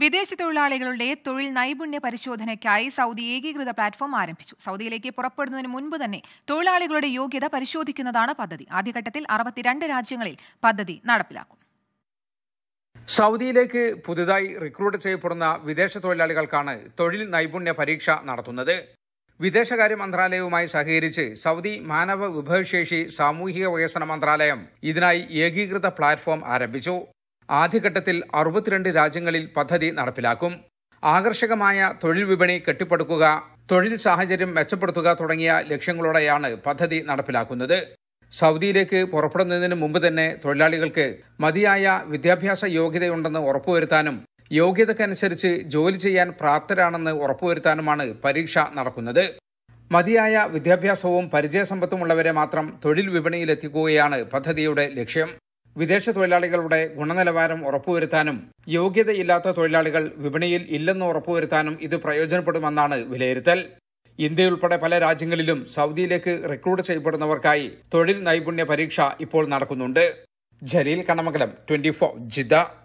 വിദേശ തൊഴിലാളികളുടെ തൊഴിൽ നൈപുണ്യ പരിശോധനയ്ക്കായി സൗദി ഏകീകൃത പ്ലാറ്റ്ഫോം ആരംഭിച്ചു സൗദിയിലേക്ക് പുറപ്പെടുന്നതിന് മുൻപ് തന്നെ തൊഴിലാളികളുടെ യോഗ്യത പരിശോധിക്കുന്നതാണ് പദ്ധതി ആദ്യഘട്ടത്തിൽ അറുപത്തിരണ്ട് രാജ്യങ്ങളിൽ പദ്ധതി നടപ്പിലാക്കും സൗദിയിലേക്ക് പുതുതായി റിക്രൂട്ട് ചെയ്യപ്പെടുന്ന വിദേശ തൊഴിലാളികൾക്കാണ് തൊഴിൽ നൈപുണ്യ പരീക്ഷ നടത്തുന്നത് വിദേശകാര്യ മന്ത്രാലയവുമായി സഹകരിച്ച് സൗദി മാനവ വിഭവശേഷി സാമൂഹിക വികസന മന്ത്രാലയം ഇതിനായി ഏകീകൃത പ്ലാറ്റ്ഫോം ആരംഭിച്ചു ആദ്യഘട്ടത്തിൽ അറുപത്തിരണ്ട് രാജ്യങ്ങളിൽ പദ്ധതി നടപ്പിലാക്കും ആകർഷകമായ തൊഴിൽ വിപണി കെട്ടിപ്പടുക്കുക തൊഴിൽ സാഹചര്യം മെച്ചപ്പെടുത്തുക തുടങ്ങിയ ലക്ഷ്യങ്ങളോടെയാണ് പദ്ധതി നടപ്പിലാക്കുന്നത് സൗദിയിലേക്ക് പുറപ്പെടുന്നതിന് മുമ്പ് തന്നെ തൊഴിലാളികൾക്ക് മതിയായ വിദ്യാഭ്യാസ യോഗ്യതയുണ്ടെന്ന് ഉറപ്പുവരുത്താനും യോഗ്യതക്കനുസരിച്ച് ജോലി ചെയ്യാൻ പ്രാപ്തരാണെന്ന് ഉറപ്പുവരുത്താനുമാണ് പരീക്ഷ നടക്കുന്നത് മതിയായ വിദ്യാഭ്യാസവും പരിചയസമ്പത്തുമുള്ളവരെ മാത്രം തൊഴിൽ വിപണിയിലെത്തിക്കുകയാണ് പദ്ധതിയുടെ ലക്ഷ്യം വിദേശ തൊഴിലാളികളുടെ ഗുണനിലവാരം ഉറപ്പുവരുത്താനും യോഗ്യതയില്ലാത്ത തൊഴിലാളികൾ വിപണിയിൽ ഇല്ലെന്ന് ഉറപ്പുവരുത്താനും ഇത് പ്രയോജനപ്പെടുമെന്നാണ് വിലയിരുത്തൽ ഇന്ത്യയുൾപ്പെടെ പല രാജ്യങ്ങളിലും സൗദിയിലേക്ക് റിക്രൂട്ട് ചെയ്യപ്പെടുന്നവർക്കായി തൊഴിൽ നൈപുണ്യ പരീക്ഷ ഇപ്പോൾ നടക്കുന്നുണ്ട് Jaleel Kannamangalam twenty four Jeddah